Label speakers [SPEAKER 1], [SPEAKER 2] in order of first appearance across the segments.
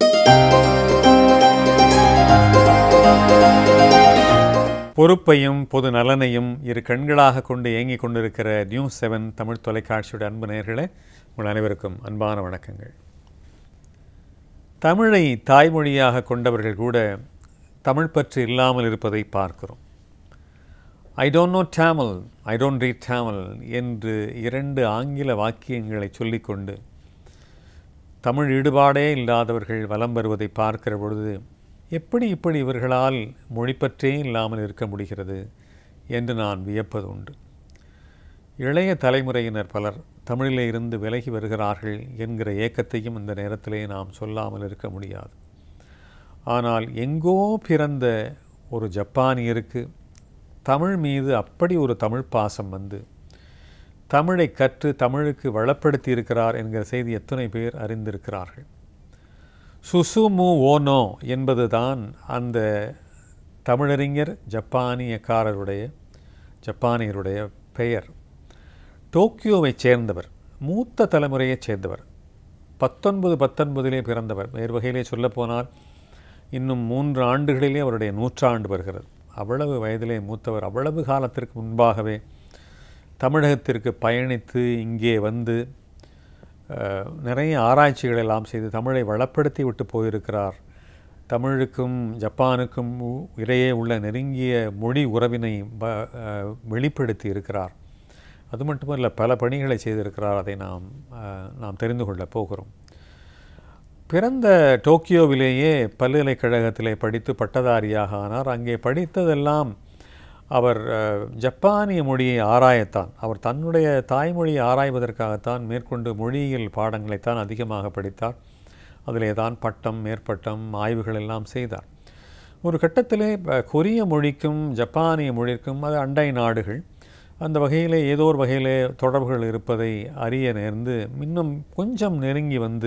[SPEAKER 1] பொறுப்பையும் பொது நலனையும் இரு கண்களாக கொண்டு இயங்கிக் கொண்டிருக்கிற நியூஸ் செவன் தமிழ் தொலைக்காட்சியோட அன்பு நேயர்களே உங்கள் அனைவருக்கும் அன்பான வணக்கங்கள் தமிழை தாய்மொழியாக கொண்டவர்கள் கூட தமிழ் பற்று இல்லாமல் இருப்பதை பார்க்கிறோம் I don't know Tamil I don't read Tamil என்று இரண்டு ஆங்கில வாக்கியங்களை சொல்லிக்கொண்டு தமிழ் ஈடுபாடே இல்லாதவர்கள் வலம் வருவதை பார்க்கிற பொழுது எப்படி இப்படி இவர்களால் மொழிப்பற்றே இல்லாமல் இருக்க முடிகிறது என்று நான் வியப்பது உண்டு இளைய தலைமுறையினர் பலர் தமிழிலே இருந்து விலகி வருகிறார்கள் என்கிற ஏக்கத்தையும் இந்த நேரத்திலே நாம் சொல்லாமல் இருக்க முடியாது ஆனால் எங்கோ பிறந்த ஒரு ஜப்பானியருக்கு தமிழ் மீது அப்படி ஒரு தமிழ் பாசம் வந்து தமிழை கற்று தமிழுக்கு வளப்படுத்தி இருக்கிறார் என்கிற செய்தி எத்தனை பேர் அறிந்திருக்கிறார்கள் சுசுமு ஓனோ என்பதுதான் அந்த தமிழறிஞர் ஜப்பானியக்காரருடைய ஜப்பானியருடைய பெயர் டோக்கியோவைச் சேர்ந்தவர் மூத்த தலைமுறையைச் சேர்ந்தவர் பத்தொன்பது பத்தொன்பதிலே பிறந்தவர் வேறு வகையிலே சொல்லப்போனால் இன்னும் மூன்று ஆண்டுகளிலே அவருடைய நூற்றாண்டு வருகிறது அவ்வளவு வயதிலே மூத்தவர் அவ்வளவு காலத்திற்கு முன்பாகவே தமிழகத்திற்கு பயணித்து இங்கே வந்து அஹ், நிறைய ஆராய்ச்சிகள் எல்லாம் செய்து தமிழை வளப்படுத்தி விட்டு போயிருக்கிறார் தமிழுக்கும் ஜப்பானுக்கும் உ- இடையே உள்ள நெருங்கிய மொழி உறவினை ப- அஹ், வெளிப்படுத்தி இருக்கிறார் அது மட்டுமல்ல பல பணிகளை செய்திருக்கிறார் அதை நாம் அஹ், நாம் தெரிந்து கொள்ளப் போகிறோம் பிறந்த டோக்கியோவிலேயே பல்கலைக்கழகத்திலே படித்து பட்டதாரியாக ஆனார் அங்கே படித்ததெல்லாம் அவர் அஹ், ஜப்பானிய மொழியை ஆராயத்தான் அவர் தன்னுடைய தாய்மொழியை ஆராய்வதற்காகத்தான் மேற்கொண்டு மொழியியல் பாடங்களைத்தான் அதிகமாக படித்தார் அதிலே தான் பட்டம் மேற்பட்டம் ஆய்வுகள் எல்லாம் செய்தார் ஒரு கட்டத்திலே அஹ், கொரிய மொழிக்கும் ஜப்பானிய மொழிக்கும் அது அண்டை நாடுகள் அந்த வகையிலே ஏதோ ஒரு வகையிலே தொடர்புகள் இருப்பதை அறிய நேர்ந்து இன்னும் கொஞ்சம் நெருங்கி வந்து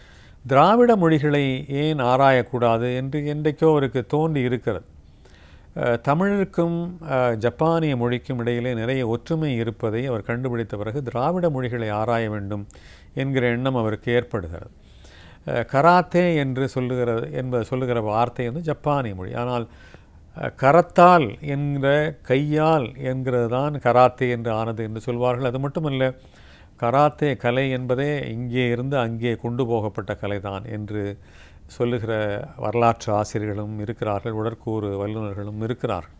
[SPEAKER 1] திராவிட மொழிகளை ஏன் ஆராயக்கூடாது என்று என்றைக்கோ அவருக்கு தோன்றி இருக்கிறது அஹ், தமிழுக்கும் அஹ், ஜப்பானிய மொழிக்கும் இடையிலே நிறைய ஒற்றுமை இருப்பதை அவர் கண்டுபிடித்த பிறகு திராவிட மொழிகளை ஆராய வேண்டும் என்கிற எண்ணம் அவருக்கு ஏற்படுகிறது அஹ், கராத்தே என்று சொல்லுகிற என்பது சொல்லுகிற வார்த்தை வந்து ஜப்பானிய மொழி ஆனால் அஹ், கரத்தால் என்கிற கையால் என்கிறது தான் கராத்தே என்று ஆனது என்று சொல்வார்கள் அது மட்டுமல்ல கராத்தே கலை என்பதே இங்கே இருந்து அங்கே கொண்டு போகப்பட்ட கலைதான் என்று சொல்லுகிற வரலாற்று ஆசிரியர்களும் இருக்கிறார்கள் உடற்கூறு வல்லுநர்களும் இருக்கிறார்கள்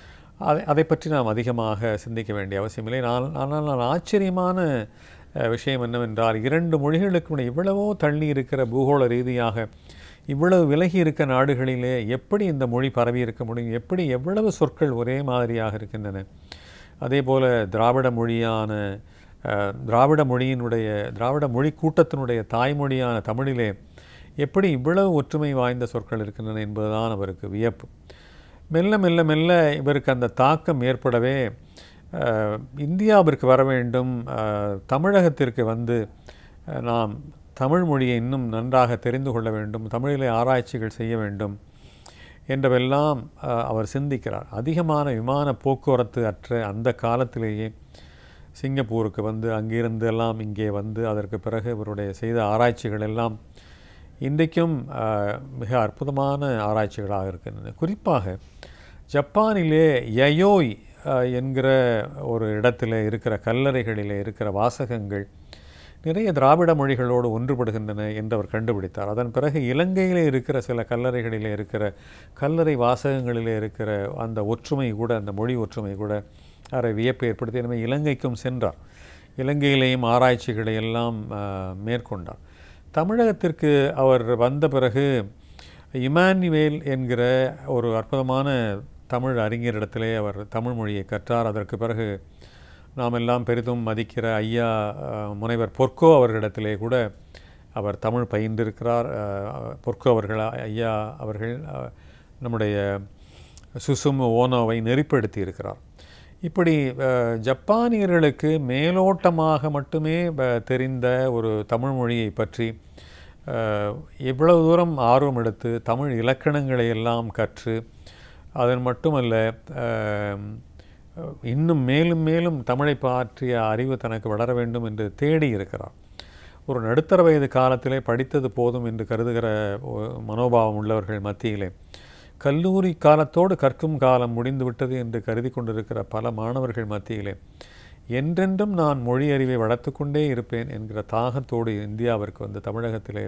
[SPEAKER 1] அதை அதை பற்றி நாம் அதிகமாக சிந்திக்க வேண்டிய அவசியமில்லை நான் ஆனால் நான் ஆச்சரியமான அஹ், விஷயம் என்னவென்றால் இரண்டு மொழிகளுக்கு இடையே இவ்வளவோ தள்ளி இருக்கிற பூகோள ரீதியாக இவ்வளவு விலகி இருக்க நாடுகளிலே எப்படி இந்த மொழி பரவி இருக்க முடியும் எப்படி எவ்வளவு சொற்கள் ஒரே மாதிரியாக இருக்கின்றன அதே போல திராவிட மொழியான அஹ், திராவிட மொழியினுடைய திராவிட மொழி கூட்டத்தினுடைய தாய்மொழியான தமிழிலே எப்படி இவ்வளவு ஒற்றுமை வாய்ந்த சொற்கள் இருக்கின்றன என்பதுதான் அவருக்கு வியப்பு மெல்ல மெல்ல மெல்ல இவருக்கு அந்த தாக்கம் ஏற்படவே அஹ், இந்தியாவிற்கு வர வேண்டும் அஹ், தமிழகத்திற்கு வந்து அஹ், நாம் தமிழ் மொழியை இன்னும் நன்றாக தெரிந்து கொள்ள வேண்டும் தமிழிலே ஆராய்ச்சிகள் செய்ய வேண்டும் என்றவெல்லாம் அஹ், அவர் சிந்திக்கிறார் அதிகமான விமான போக்குவரத்து அற்ற அந்த காலத்திலேயே சிங்கப்பூருக்கு வந்து அங்கிருந்து எல்லாம் இங்கே வந்து அதற்கு பிறகு இவருடைய செய்த ஆராய்ச்சிகள் எல்லாம் இன்றைக்கும் அஹ், மிக அற்புதமான ஆராய்ச்சிகளாக இருக்கின்றன குறிப்பாக ஜப்பானிலே யயோய் அஹ், என்கிற ஒரு இடத்திலே இருக்கிற கல்லறைகளிலே இருக்கிற வாசகங்கள் நிறைய திராவிட மொழிகளோடு ஒன்றுபடுகின்றன என்று அவர் கண்டுபிடித்தார் அதன் பிறகு இலங்கையிலே இருக்கிற சில கல்லறைகளிலே இருக்கிற கல்லறை வாசகங்களிலே இருக்கிற அந்த ஒற்றுமை கூட அந்த மொழி ஒற்றுமை கூட அவரை வியப்பை ஏற்படுத்தி எனவே இலங்கைக்கும் சென்றார் இலங்கையிலேயும் ஆராய்ச்சிகளை எல்லாம் அஹ், மேற்கொண்டார் தமிழகத்திற்கு அவர் வந்த பிறகு இமானுவேல் என்கிற ஒரு அற்புதமான தமிழ் அறிஞரிடத்திலே அவர் தமிழ் மொழியை கற்றார் அதற்கு பிறகு நாம் எல்லாம் பெரிதும் மதிக்கிற ஐயா அஹ், முனைவர் பொற்கோ அவர்களிடத்திலே கூட அவர் தமிழ் பயின்றிருக்கிறார் அஹ், பொற்கோ அவர்கள் ஐயா அவர்கள் அஹ், நம்முடைய சுசுமு ஓனோவை நெறிப்படுத்தி இருக்கிறார் இப்படி அஹ், ஜப்பானியர்களுக்கு மேலோட்டமாக மட்டுமே அஹ், தெரிந்த ஒரு தமிழ் மொழியை பற்றி அஹ், எவ்வளவு தூரம் ஆர்வம் எடுத்து தமிழ் இலக்கணங்களை எல்லாம் கற்று அதன் மட்டுமல்ல அஹ், இன்னும் மேலும் மேலும் தமிழை பற்றிய அறிவு தனக்கு வளர வேண்டும் என்று தேடி இருக்கிறார் ஒரு நடுத்தர வயது காலத்திலே படித்தது போதும் என்று கருதுகிற ஒ- மனோபாவம் உள்ளவர்கள் மத்தியிலே கல்லூரி காலத்தோடு கற்கும் காலம் முடிந்துவிட்டது என்று கருதி கொண்டிருக்கிற பல மாணவர்கள் மத்தியிலே என்றென்றும் நான் மொழி அறிவை வளர்த்து கொண்டே இருப்பேன் என்கிற தாகத்தோடு இந்தியாவிற்கு வந்து தமிழகத்திலே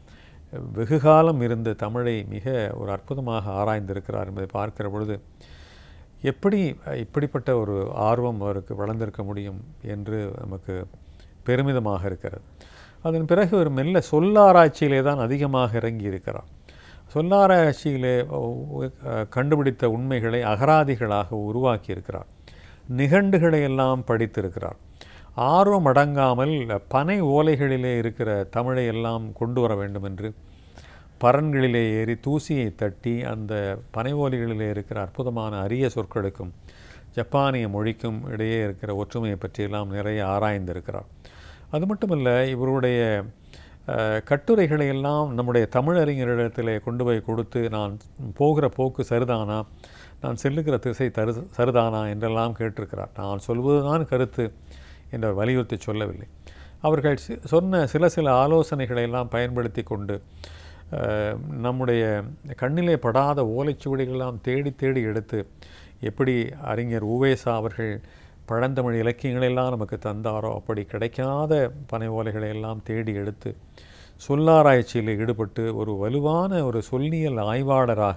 [SPEAKER 1] வெகு காலம் இருந்து தமிழை மிக ஒரு அற்புதமாக ஆராய்ந்திருக்கிறார் என்பதை பார்க்கிற பொழுது எப்படி அஹ், இப்படிப்பட்ட ஒரு ஆர்வம் அவருக்கு வளர்ந்திருக்க முடியும் என்று நமக்கு பெருமிதமாக இருக்கிறது அதன் பிறகு ஒரு மெல்ல சொல்லாராய்ச்சியிலே தான் அதிகமாக இறங்கி இருக்கிறார் சொல்லாராய்ச்சியிலே அஹ், கண்டுபிடித்த உண்மைகளை அகராதிகளாக உருவாக்கி இருக்கிறார் நிகண்டுகளை எல்லாம் படித்திருக்கிறார் ஆர்வம் அடங்காமல் பனை ஓலைகளிலே இருக்கிற தமிழை எல்லாம் கொண்டு வர வேண்டும் என்று பரன்களிலே ஏறி தூசியை தட்டி அந்த பனை ஓலைகளிலே இருக்கிற அற்புதமான அரிய சொற்களுக்கும் ஜப்பானிய மொழிக்கும் இடையே இருக்கிற ஒற்றுமையை பற்றியெல்லாம் நிறைய ஆராய்ந்திருக்கிறார் அது மட்டுமல்ல இவருடைய அஹ், கட்டுரைகளை எல்லாம் நம்முடைய தமிழறிஞரிடத்திலே கொண்டு போய் கொடுத்து நான் போகிற போக்கு சரிதானா நான் செல்லுகிற திசை தரு சரிதானா என்றெல்லாம் கேட்டிருக்கிறார் நான் சொல்வதுதான் கருத்து என்று அவர் வலியுறுத்தி சொல்லவில்லை அவர்கள் சி- சொன்ன சில சில ஆலோசனைகளை எல்லாம் பயன்படுத்தி கொண்டு அஹ், நம்முடைய கண்ணிலே படாத ஓலைச்சுவடிகளெல்லாம் தேடி தேடி எடுத்து எப்படி அறிஞர் உவேசா அவர்கள் பழந்தமிழ் இலக்கியங்களெல்லாம் நமக்கு தந்தாரோ அப்படி கிடைக்காத பனை ஓலைகளை எல்லாம் தேடி எடுத்து சொல்லாராய்ச்சியில் ஈடுபட்டு ஒரு வலுவான ஒரு சொல்லியல் ஆய்வாளராக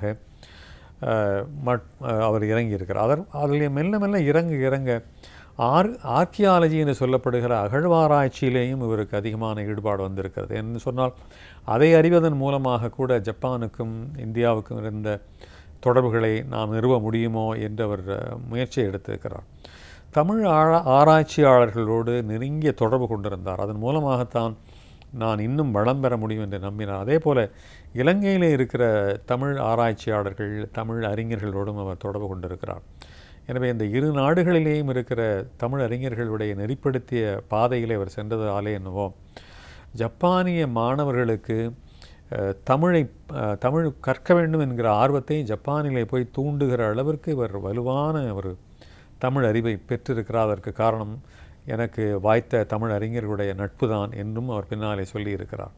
[SPEAKER 1] அஹ், மட் அஹ், அவர் இறங்கியிருக்கிறார் அதர் அதில் மெல்ல மெல்ல இறங்க இறங்க ஆர் ஆர்கியாலஜி என்று சொல்லப்படுகிற அகழ்வாராய்ச்சியிலேயும் இவருக்கு அதிகமான ஈடுபாடு வந்திருக்கிறது என்று சொன்னால் அதை அறிவதன் மூலமாக கூட ஜப்பானுக்கும் இந்தியாவுக்கும் இருந்த தொடர்புகளை நாம் நிறுவ முடியுமோ என்று அவர் அஹ், முயற்சி எடுத்திருக்கிறார் தமிழ் ஆழ ஆராய்ச்சியாளர்களோடு நெருங்கிய தொடர்பு கொண்டிருந்தார் அதன் மூலமாகத்தான் நான் இன்னும் வளம் பெற முடியும் என்று நம்பினார் அதே போல இலங்கையிலே இருக்கிற தமிழ் ஆராய்ச்சியாளர்கள் தமிழ் அறிஞர்களோடும் அவர் தொடர்பு கொண்டிருக்கிறார் எனவே இந்த இரு நாடுகளிலேயும் இருக்கிற தமிழ் அறிஞர்களுடைய நெறிப்படுத்திய பாதையிலே அவர் சென்றதாலே என்னவோ ஜப்பானிய மாணவர்களுக்கு அஹ், தமிழை அஹ், தமிழ் கற்க வேண்டும் என்கிற ஆர்வத்தை ஜப்பானிலே போய் தூண்டுகிற அளவிற்கு இவர் வலுவான ஒரு தமிழ் அறிவை பெற்றிருக்கிறார் அதற்கு காரணம் எனக்கு வாய்த்த தமிழ் அறிஞர்களுடைய நட்பு தான் என்றும் அவர் பின்னாலே சொல்லியிருக்கிறார்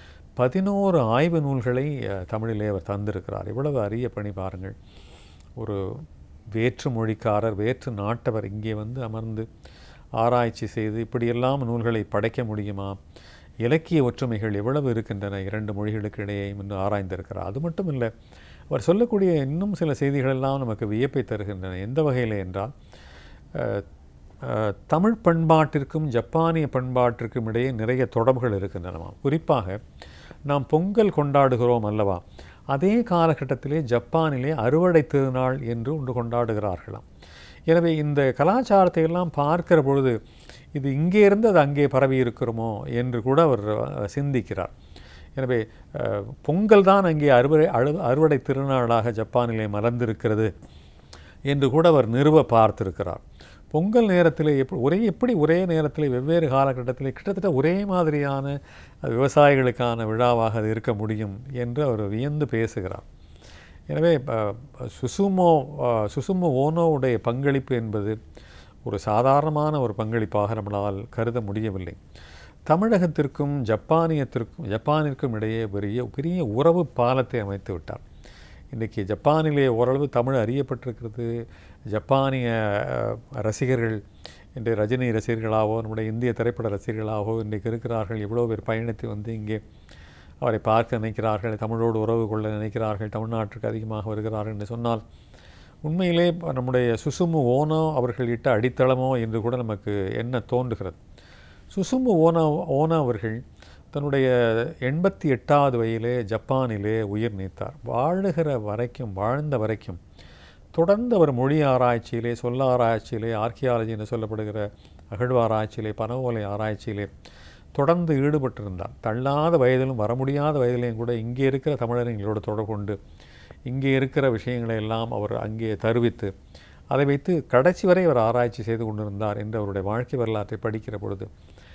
[SPEAKER 1] பதினோரு ஆய்வு நூல்களை அஹ், தமிழிலே அவர் தந்திருக்கிறார் இவ்வளவு அரிய பணி பாருங்கள் ஒரு வேற்று மொழிக்காரர் வேற்று நாட்டவர் இங்கே வந்து அமர்ந்து ஆராய்ச்சி செய்து இப்படியெல்லாம் நூல்களை படைக்க முடியுமா இலக்கிய ஒற்றுமைகள் எவ்வளவு இருக்கின்றன இரண்டு மொழிகளுக்கு இடையே என்று ஆராய்ந்திருக்கிறார் அது மட்டும் இல்லை அவர் சொல்லக்கூடிய இன்னும் சில செய்திகள் எல்லாம் நமக்கு வியப்பை தருகின்றன எந்த வகையில் என்றால் அஹ், அஹ், தமிழ் பண்பாட்டிற்கும் ஜப்பானிய பண்பாட்டிற்கும் இடையே நிறைய தொடர்புகள் இருக்கின்றனவாம் குறிப்பாக நாம் பொங்கல் கொண்டாடுகிறோம் அல்லவா அதே காலகட்டத்திலே ஜப்பானிலே அறுவடை திருநாள் என்று ஒன்று கொண்டாடுகிறார்களாம் எனவே இந்த கலாச்சாரத்தை எல்லாம் பார்க்கிற பொழுது இது இங்கே இருந்து அது அங்கே பரவி இருக்கிறோமோ என்று கூட அவர் அஹ், சிந்திக்கிறார் எனவே அஹ், பொங்கல் தான் அங்கே அறுவடை அழு அறுவடை திருநாளாக ஜப்பானிலே மலர்ந்திருக்கிறது என்று கூட அவர் நிறுவ பார்த்திருக்கிறார் பொங்கல் நேரத்தில் எப்படி ஒரே எப்படி ஒரே நேரத்தில் வெவ்வேறு காலகட்டத்தில் கிட்டத்தட்ட ஒரே மாதிரியான அஹ், விவசாயிகளுக்கான விழாவாக அது இருக்க முடியும் என்று அவர் வியந்து பேசுகிறார் எனவே அஹ், சுசுமோ அஹ், சுசுமோ ஓனோவுடைய பங்களிப்பு என்பது ஒரு சாதாரணமான ஒரு பங்களிப்பாக நம்மளால் கருத முடியவில்லை தமிழகத்திற்கும் ஜப்பானியத்திற்கும் ஜப்பானிற்கும் இடையே பெரிய பெரிய உறவு பாலத்தை அமைத்து விட்டார் இன்றைக்கி ஜப்பானிலே ஓரளவு தமிழ் அறியப்பட்டிருக்கிறது ஜப்பானிய அஹ், ரசிகர்கள் இன்றைய ரஜினி ரசிகர்களாகவோ நம்முடைய இந்திய திரைப்பட ரசிகர்களாகவோ இன்றைக்கு இருக்கிறார்கள் எவ்வளோ பேர் பயணித்து வந்து இங்கே அவரை பார்க்க நினைக்கிறார்கள் தமிழோடு உறவு கொள்ள நினைக்கிறார்கள் தமிழ்நாட்டிற்கு அதிகமாக வருகிறார்கள் என்று சொன்னால் உண்மையிலே நம்முடைய சுசுமு ஓனோ அவர்கள் இட்ட அடித்தளமோ என்று கூட நமக்கு என்ன தோன்றுகிறது சுசுமு ஓனா ஓனா அவர்கள் தன்னுடைய எண்பத்தி எட்டாவது வயதிலே ஜப்பானிலே உயிர் நீத்தார் வாழுகிற வரைக்கும் வாழ்ந்த வரைக்கும் தொடர்ந்து அவர் மொழி ஆராய்ச்சியிலே சொல்ல ஆராய்ச்சியிலே ஆர்கியாலஜி என்று சொல்லப்படுகிற அகழ்வாராய்ச்சியிலே பனவோலை ஆராய்ச்சியிலே தொடர்ந்து ஈடுபட்டிருந்தார் தள்ளாத வயதிலும் வர முடியாத வயதிலையும் கூட இங்கே இருக்கிற தமிழறிஞர்களோடு தொடர்பு கொண்டு இங்கே இருக்கிற விஷயங்களை எல்லாம் அவர் அங்கே தருவித்து அதை வைத்து கடைசி வரை அவர் ஆராய்ச்சி செய்து கொண்டிருந்தார் என்று அவருடைய வாழ்க்கை வரலாற்றை படிக்கிற பொழுது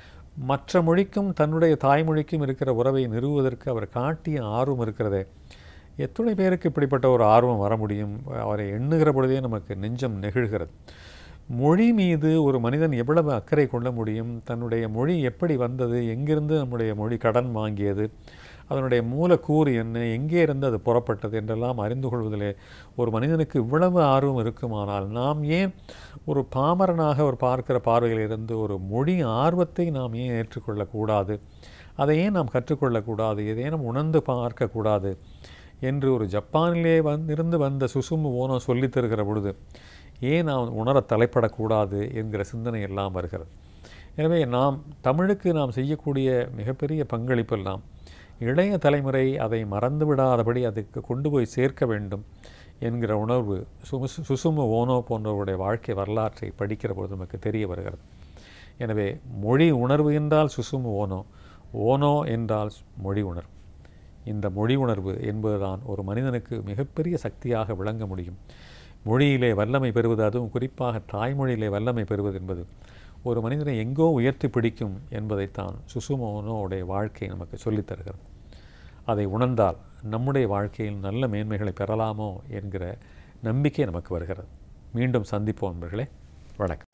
[SPEAKER 1] மற்ற மொழிக்கும் தன்னுடைய தாய்மொழிக்கும் இருக்கிற உறவை நிறுவுவதற்கு அவர் காட்டிய ஆர்வம் இருக்கிறதே எத்தனை பேருக்கு இப்படிப்பட்ட ஒரு ஆர்வம் வர முடியும் அவரை எண்ணுகிற பொழுதே நமக்கு நெஞ்சம் நெகிழ்கிறது மொழி மீது ஒரு மனிதன் எவ்வளவு அக்கறை கொள்ள முடியும் தன்னுடைய மொழி எப்படி வந்தது எங்கிருந்து நம்முடைய மொழி கடன் வாங்கியது அதனுடைய மூலக்கூறு என்ன எங்கே இருந்து அது புறப்பட்டது என்றெல்லாம் அறிந்து கொள்வதிலே ஒரு மனிதனுக்கு இவ்வளவு ஆர்வம் இருக்குமானால் நாம் ஏன் ஒரு பாமரனாக ஒரு பார்க்கிற பார்வையிலிருந்து ஒரு மொழி ஆர்வத்தை நாம் ஏன் ஏற்றுக்கொள்ளக்கூடாது அதை ஏன் நாம் கற்றுக்கொள்ளக்கூடாது ஏதேனும் உணர்ந்து பார்க்கக்கூடாது என்று ஒரு ஜப்பானிலே வந்திருந்து வந்த சுசுமு ஓனோ சொல்லித் தருகிற பொழுது ஏன் நாம் உணர தலைப்படக்கூடாது என்கிற சிந்தனை எல்லாம் வருகிறது எனவே நாம் தமிழுக்கு நாம் செய்யக்கூடிய மிகப்பெரிய பங்களிப்பெல்லாம் இளைய தலைமுறை அதை மறந்து விடாதபடி அதுக்கு கொண்டு போய் சேர்க்க வேண்டும் என்கிற உணர்வு சுமு சுசுமு ஓனோ போன்றவருடைய வாழ்க்கை வரலாற்றை படிக்கிற பொழுது நமக்கு தெரிய வருகிறது எனவே மொழி உணர்வு என்றால் சுசுமு ஓனோ ஓனோ என்றால் மொழி உணர்வு இந்த மொழி உணர்வு என்பதுதான் ஒரு மனிதனுக்கு மிகப்பெரிய சக்தியாக விளங்க முடியும் மொழியிலே வல்லமை பெறுவது அதுவும் குறிப்பாக தாய்மொழியிலே வல்லமை பெறுவது என்பது ஒரு மனிதனை எங்கோ உயர்த்தி பிடிக்கும் என்பதைத்தான் சுசுமோனோவுடைய வாழ்க்கை நமக்கு சொல்லித் தருகிறது அதை உணர்ந்தால் நம்முடைய வாழ்க்கையில் நல்ல மேன்மைகளை பெறலாமோ என்கிற நம்பிக்கை நமக்கு வருகிறது மீண்டும் சந்திப்போம் நண்பர்களே வணக்கம்